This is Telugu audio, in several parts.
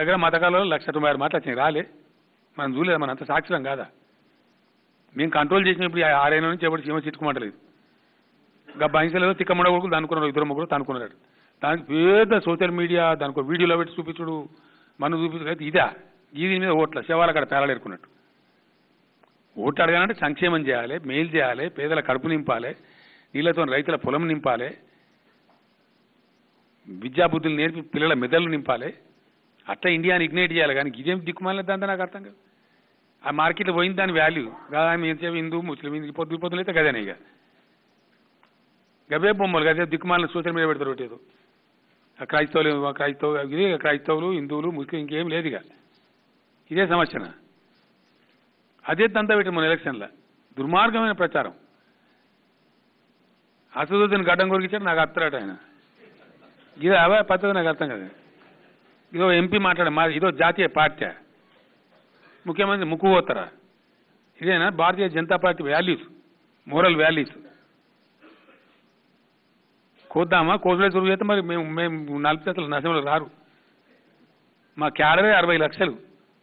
దగ్గర మతకాలలో లక్ష తొంభై ఆరు మాటలు వచ్చినాయి రాలే మనం చూడలేదు మన అంత సాక్షరం కాదా మేము కంట్రోల్ చేసినప్పుడు ఆ ఆరేళ్ళ నుంచి ఎవరు చీమ చిట్టుకోమంటలేదు ఇంకా బహింసలలో తిక్కమ్మడ కొడుకులు దానుకున్నారు ఇద్దరు ముగ్గురు తనుకున్నారు దానికి పెద్ద సోషల్ మీడియా దానికి ఒక వీడియోలో పెట్టి చూపించుడు మనం చూపించడు అయితే ఇదా ఈ దీని మీద ఓట్ల శవాల అక్కడ పేలాడేరుకున్నట్టు ఓట్లు అడగాలంటే సంక్షేమం చేయాలి మేలు చేయాలి పేదల కడుపు నింపాలి నీళ్లతో రైతుల పొలం నింపాలి విద్యాబుద్ధులు నేర్పి పిల్లల మెదళ్ళు నింపాలి అట్లా ఇండియాని ఇగ్నైట్ చేయాలి కానీ ఇదేం దిక్కుమాలిన దాంతో నాకు అర్థం కాదు ఆ మార్కెట్లో పోయింది దాని వాల్యూ కానీ ఎంతసేపు హిందూ ముస్లిం ఇది పొద్దు పొద్దులు అయితే గదేనే ఇక గవే బొమ్మలు గదే దిక్కుమాలిన సోషల్ మీడియా పెడతారు ఒకటి ఏదో ఆ క్రైస్తవులు ఆ క్రైస్తవ ఇదే క్రైస్తవులు హిందువులు ముస్లిం ఇంకేం లేదు ఇక ఇదే సమస్యన అదే దంతా పెట్టి మన ఎలక్షన్లో దుర్మార్గమైన ప్రచారం అసదుద్దీన్ గడ్డం కొరికిచ్చాడు నాకు అత్తరాట ఆయన ఇది అవే పద్ధతి నాకు అర్థం కదా ఇదో ఎంపీ మాట్లాడే మా ఇదో జాతీయ పార్టీ ముఖ్యమంత్రి ముక్కు పోతారా ఇదేనా Bharatiya Janata Party values moral values కోద్దామా కోసలే చురుగు చేస్తే మరి మేము మేము నలభై అసలు నశంలో రారు మా క్యాడరే అరవై లక్షలు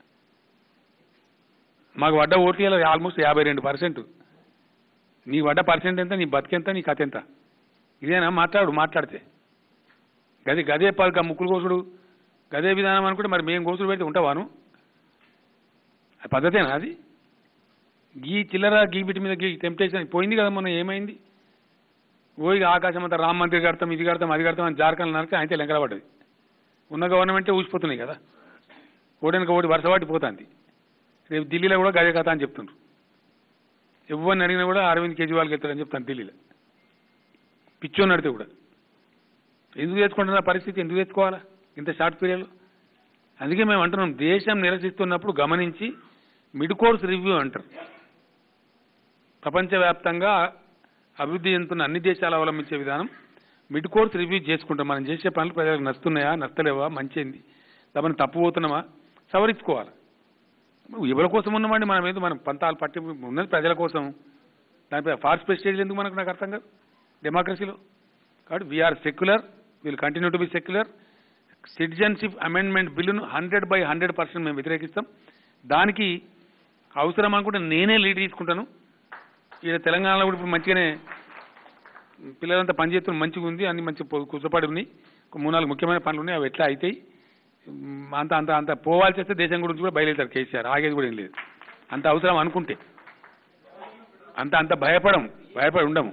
మాకు పడ్డ ఓట్లు ఆల్మోస్ట్ యాభై రెండు పర్సెంట్ నీ పడ్డ పర్సెంట్ ఎంత నీ బతికెంత నీ కథ ఎంత ఇదేనా మాట్లాడు మాట్లాడితే గది గదే పలక ముక్కులు కోసుడు గదే విధానం అనుకుంటే మరి మేము కోసుడు పెడితే ఉంటావాను ఆ పద్ధతేనా అది గీ చిల్లర గీ బిటి మీద గీ టెంప్టేషన్ పోయింది కదా మొన్న ఏమైంది ఓయి ఆకాశం అంతా రామ మందిర్ కడతాం ఇది కడతాం అది కడతాం అని జార్ఖండ్ నడితే అయితే లెంకల పడ్డది ఉన్న గవర్నమెంటే ఊసిపోతున్నాయి కదా ఓడనికి ఓడి వరుస పట్టి పోతుంది రేపు ఢిల్లీలో కూడా గదే కథ అని చెప్తుండ్రు ఎవరిని అడిగినా కూడా అరవింద్ కేజ్రీవాల్కి వెళ్తాడని చెప్తాను ఢిల్లీలో పిచ్చోని అడితే కూడా ఎందుకు తెచ్చుకుంటున్న పరిస్థితి ఎందుకు తెచ్చుకోవాలా ఇంత షార్ట్ పీరియడ్లో అందుకే మేము అంటున్నాం దేశం నిరసిస్తున్నప్పుడు గమనించి మిడ్ కోర్స్ రివ్యూ అంటారు ప్రపంచవ్యాప్తంగా అభివృద్ధి చెందుతున్న అన్ని దేశాలు అవలంబించే విధానం మిడ్ కోర్స్ రివ్యూ చేసుకుంటాం మనం చేసే పనులు ప్రజలకు నచ్చుతున్నాయా నచ్చలేవా మంచిది తమను తప్పు పోతున్నామా సవరించుకోవాలి ఎవరి కోసం ఉన్నామండి మనం ఏదో మనం పంతాలు పట్టి ఉన్నది ప్రజల కోసం దానిపై ఫాస్ట్ ప్రెస్టేజ్ ఎందుకు మనకు నాకు అర్థం కాదు డెమోక్రసీలో కాబట్టి we are secular will continue to be secular citizenship amendment బిల్లును హండ్రెడ్ బై హండ్రెడ్ పర్సెంట్ మేము వ్యతిరేకిస్తాం దానికి అవసరం అనుకుంటే నేనే లీడ్ తీసుకుంటాను ఈడ తెలంగాణలో కూడా ఇప్పుడు మంచిగానే పిల్లలంతా పనిచేస్తున్న మంచిగా ఉంది అన్ని మంచి కుసపడి ఉన్నాయి ఒక మూడు నాలుగు ముఖ్యమైన పనులు ఉన్నాయి అవి ఎట్లా అవుతాయి మ్, అంత అంత అంత పోవాల్సి వస్తే దేశం గురించి కూడా బయలుదేరుతారు కేసీఆర్ ఆగేది కూడా ఏం లేదు అంత అవసరం అనుకుంటే అంత అంత భయపడం భయపడి ఉండము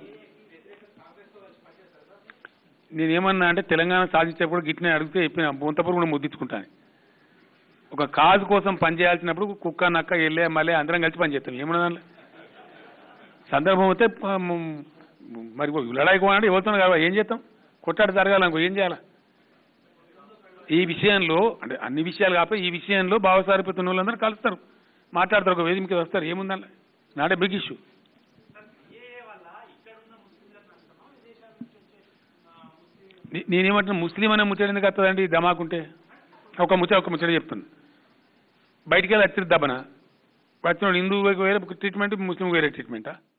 నేనేమన్నా అంటే తెలంగాణ సాధించేప్పుడు గిట్నే అడిగితే చెప్పిన బొంతపురు కూడా ముద్దించుకుంటాను ఒక కాజు కోసం పనిచేయాల్సినప్పుడు కుక్క నక్క ఎల్లే మళ్ళీ అందరం కలిసి పనిచేస్తాం ఏమన్నా దాంట్లో సందర్భం అయితే ప- మ్, మరి లడాయి అంటే ఎవరితో కావాలి ఏం చేస్తాం కొట్టాడు జరగాలనుకో ఏం చేయాలా ఈ విషయంలో అంటే అన్ని విషయాలు కాకపోతే ఈ విషయంలో భావసారిపోతున్న వాళ్ళందరూ కలుస్తారు మాట్లాడతారు ఒక వేదిక మీద వస్తారు ఏముందండి నాట్ ఏ బిగ్ ఇష్యూ నేనేమంటున్నా ముస్లిం అనే ముచ్చట ఎందుకు వస్తుందండి దమాకుంటే ఒక ముచ్చట ఒక ముచ్చట చెప్తాను బయటికి వెళ్ళి వచ్చింది దబన వచ్చిన హిందూ వేరే ట్రీట్మెంట్ ముస్లిం వేరే ట్రీట్మెంటా